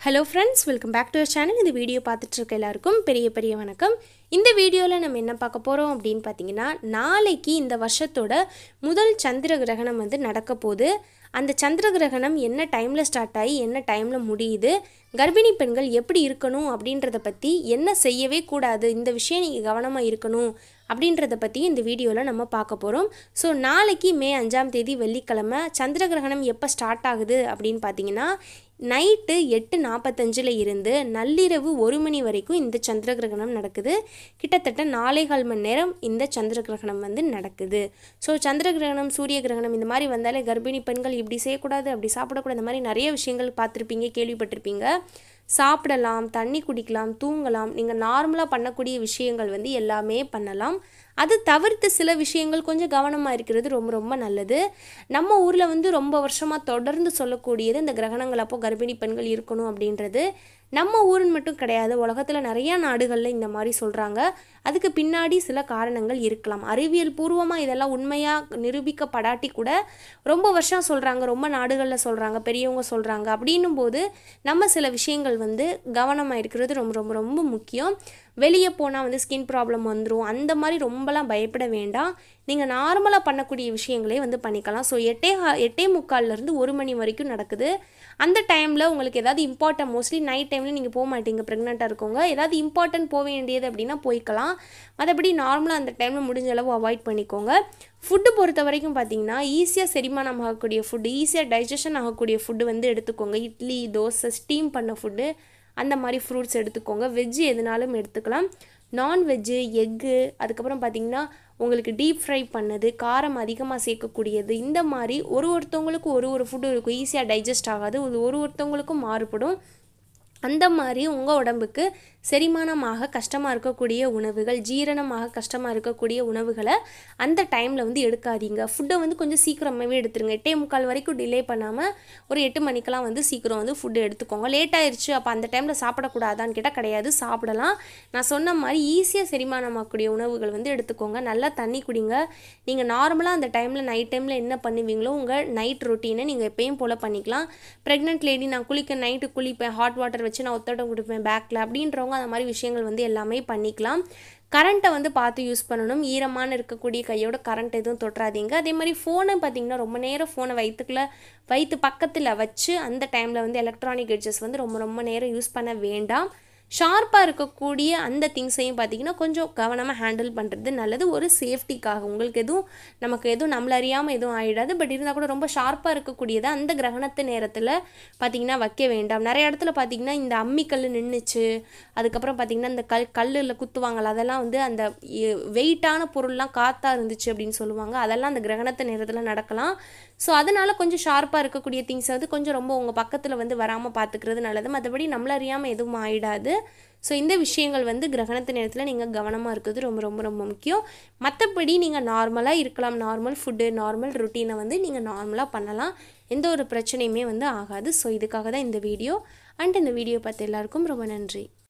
hello friends welcome back to channel இந்த video பார்த்துட்டு இருக்க எல்லாருக்கும் பெரிய பெரிய வணக்கம் இந்த வீடியோவில் நம்ம என்ன பார்க்க போகிறோம் அப்படின்னு பார்த்தீங்கன்னா நாளைக்கு இந்த வருஷத்தோட முதல் சந்திர கிரகணம் வந்து நடக்க போகுது அந்த சந்திர கிரகணம் என்ன டைமில் ஸ்டார்ட் ஆகி என்ன டைமில் முடியுது கர்ப்பிணி பெண்கள் எப்படி இருக்கணும் அப்படின்றத பற்றி என்ன செய்யவே கூடாது இந்த விஷயம் நீங்கள் கவனமாக இருக்கணும் அப்படின்றத பற்றி இந்த வீடியோவில் நம்ம பார்க்க போகிறோம் ஸோ நாளைக்கு மே அஞ்சாம் தேதி வெள்ளிக்கிழமை சந்திர கிரகணம் எப்போ ஸ்டார்ட் ஆகுது அப்படின்னு பார்த்தீங்கன்னா நைட்டு எட்டு நாற்பத்தஞ்சில் இருந்து நள்ளிரவு ஒரு மணி வரைக்கும் இந்த சந்திர கிரகணம் நடக்குது கிட்டத்தட்ட நாலேகால் மணி நேரம் இந்த சந்திர கிரகணம் வந்து நடக்குது ஸோ சந்திர கிரகணம் சூரிய கிரகணம் இந்த மாதிரி வந்தாலே கர்ப்பிணி பெண்கள் இப்படி செய்யக்கூடாது அப்படி சாப்பிடக்கூடாது இந்த மாதிரி நிறைய விஷயங்கள் பார்த்துருப்பீங்க கேள்விப்பட்டிருப்பீங்க சாப்பிடலாம் தண்ணி குடிக்கலாம் தூங்கலாம் நீங்கள் நார்மலாக பண்ணக்கூடிய விஷயங்கள் வந்து எல்லாமே பண்ணலாம் அது தவிர்த்து சில விஷயங்கள் கொஞ்சம் கவனமாக இருக்கிறது ரொம்ப ரொம்ப நல்லது நம்ம ஊரில் வந்து ரொம்ப வருஷமாக தொடர்ந்து சொல்லக்கூடியது இந்த கிரகணங்கள் அப்போ கர்ப்பிணி பெண்கள் இருக்கணும் அப்படின்றது நம்ம ஊருன்னு மட்டும் கிடையாது உலகத்தில் நிறையா நாடுகளில் இந்த மாதிரி சொல்கிறாங்க அதுக்கு பின்னாடி சில காரணங்கள் இருக்கலாம் அறிவியல் பூர்வமாக இதெல்லாம் உண்மையாக நிரூபிக்கப்படாட்டி கூட ரொம்ப வருஷம் சொல்கிறாங்க ரொம்ப நாடுகளில் சொல்கிறாங்க பெரியவங்க சொல்கிறாங்க அப்படின்னும் போது நம்ம சில விஷயங்கள் வந்து கவனமாக இருக்கிறது ரொம்ப ரொம்ப ரொம்ப முக்கியம் வெளியே போனால் வந்து ஸ்கின் ப்ராப்ளம் வந்துடும் அந்த மாதிரி ரொம்பலாம் பயப்பட வேண்டாம் நீங்கள் நார்மலாக பண்ணக்கூடிய விஷயங்களே வந்து பண்ணிக்கலாம் ஸோ எட்டே ஹா- எட்டே முக்கால்லேருந்து ஒரு மணி வரைக்கும் நடக்குது அந்த டைமில் உங்களுக்கு ஏதாவது இம்பார்ட்டன்ட் மோஸ்ட்லி நைட் டைமில் நீங்கள் போக மாட்டீங்க ப்ரெக்னெண்ட்டாக இருக்கவங்க ஏதாவது இம்பார்ட்டன்ட் போக வேண்டியது அப்படின்னா போய்க்கலாம் மற்றபடி நார்மலாக அந்த டைமில் முடிஞ்ச அளவு அவாய்ட் பண்ணிக்கோங்க ஃபுட்டு பொறுத்த வரைக்கும் பார்த்தீங்கன்னா ஈஸியாக செரிமானம் ஆகக்கூடிய ஃபுட்டு ஈஸியாக டைஜஷன் ஆகக்கூடிய ஃபுட்டு வந்து எடுத்துக்கோங்க இட்லி தோசை ஸ்டீம் பண்ண ஃபுட்டு அந்த மாதிரி ஃப்ரூட்ஸ் எடுத்துக்கோங்க வெஜ்ஜு எதுனாலும் எடுத்துக்கலாம் நான்வெஜ்ஜு எக்கு அதுக்கப்புறம் பார்த்தீங்கன்னா உங்களுக்கு டீப் ஃப்ரை பண்ணது காரம் அதிகமாக சேர்க்கக்கூடியது இந்த மாதிரி ஒரு ஒருத்தவங்களுக்கும் ஒரு ஒரு ஃபுட்டு இருக்கும் ஈஸியாக டைஜஸ்ட் ஆகாது இது ஒரு ஒருத்தவங்களுக்கும் மாறுபடும் அந்த மாதிரி உங்கள் உடம்புக்கு செரிமானமாக கஷ்டமாக இருக்கக்கூடிய உணவுகள் ஜீரணமாக கஷ்டமாக இருக்கக்கூடிய உணவுகளை அந்த டைமில் வந்து எடுக்காதீங்க ஃபுட்டை வந்து கொஞ்சம் சீக்கிரமாகவே எடுத்துருங்க எட்டே முக்கால் வரைக்கும் டிலே பண்ணாமல் ஒரு எட்டு மணிக்கெல்லாம் வந்து சீக்கிரம் வந்து ஃபுட்டு எடுத்துக்கோங்க லேட் ஆயிருச்சு அப்போ அந்த டைமில் சாப்பிடக்கூடாதான்னு கேட்டால் கிடையாது சாப்பிடலாம் நான் சொன்ன மாதிரி ஈஸியாக செரிமானமாகக்கூடிய உணவுகள் வந்து எடுத்துக்கோங்க நல்லா தண்ணி குடிங்க நீங்கள் நார்மலாக அந்த டைமில் நைட் டைமில் என்ன பண்ணுவீங்களோ உங்கள் நைட் ரொட்டீனை நீங்கள் எப்பயும் போல் பண்ணிக்கலாம் ப்ரெக்னென்ட் லேடி நான் குளிக்க நைட்டு குளிப்பேன் ஹாட் வாட்டர் வச்சு நான் ஒத்தடம் கொடுப்பேன் பேக்கில் அப்படின்றவங்க அந்த மாதிரி விஷயங்கள் வந்து எல்லாமே பண்ணிக்கலாம் கரண்ட்டை வந்து பார்த்து யூஸ் பண்ணணும் ஈரமான இருக்கக்கூடிய கையோட கரண்ட் எதுவும் தொட்டுறாதீங்க அதே மாதிரி ஃபோனை பார்த்தீங்கன்னா ரொம்ப நேரம் ஃபோனை வயிற்றுக்குள்ள வயிற்று பக்கத்தில் வச்சு அந்த டைமில் வந்து எலக்ட்ரானிக் எட்ஜஸ் வந்து ரொம்ப ரொம்ப நேரம் யூஸ் பண்ண வேண்டாம் ஷார்ப்பாக இருக்கக்கூடிய அந்த திங்ஸையும் பார்த்தீங்கன்னா கொஞ்சம் கவனமாக ஹேண்டில் பண்ணுறது நல்லது ஒரு சேஃப்டிக்காக உங்களுக்கு எதுவும் நமக்கு எதுவும் நம்மள அறியாமல் எதுவும் ஆகிடாது பட் இருந்தால் கூட ரொம்ப ஷார்ப்பாக இருக்கக்கூடியதை அந்த கிரகணத்து நேரத்தில் பார்த்தீங்கன்னா வைக்க வேண்டாம் நிறைய இடத்துல பார்த்தீங்கன்னா இந்த அம்மிக்கல் நின்றுச்சு அதுக்கப்புறம் பார்த்தீங்கன்னா இந்த கல் கல்லில் குத்துவாங்கள்ல அதெல்லாம் வந்து அந்த வெயிட்டான பொருள்லாம் காற்றா இருந்துச்சு அப்படின்னு சொல்லுவாங்க அதெல்லாம் அந்த கிரகணத்து நேரத்தில் நடக்கலாம் ஸோ அதனால் கொஞ்சம் ஷார்ப்பாக இருக்கக்கூடிய திங்ஸ் வந்து கொஞ்சம் ரொம்ப உங்கள் பக்கத்தில் வந்து வராமல் பார்த்துக்கிறது நல்லது மற்றபடி நம்மள அறியாமல் எதுவும் ஆயிடாது ஸோ இந்த விஷயங்கள் வந்து கிரகணத்து நேரத்தில் நீங்கள் கவனமாக இருக்கிறது ரொம்ப ரொம்ப ரொம்ப முக்கியம் மற்றபடி நீங்கள் நார்மலாக இருக்கலாம் நார்மல் ஃபுட்டு நார்மல் ருட்டீனை வந்து நீங்கள் நார்மலாக பண்ணலாம் எந்த ஒரு பிரச்சனையுமே வந்து ஆகாது ஸோ இதுக்காக தான் இந்த வீடியோ அண்ட் இந்த வீடியோ பார்த்த எல்லாருக்கும் ரொம்ப நன்றி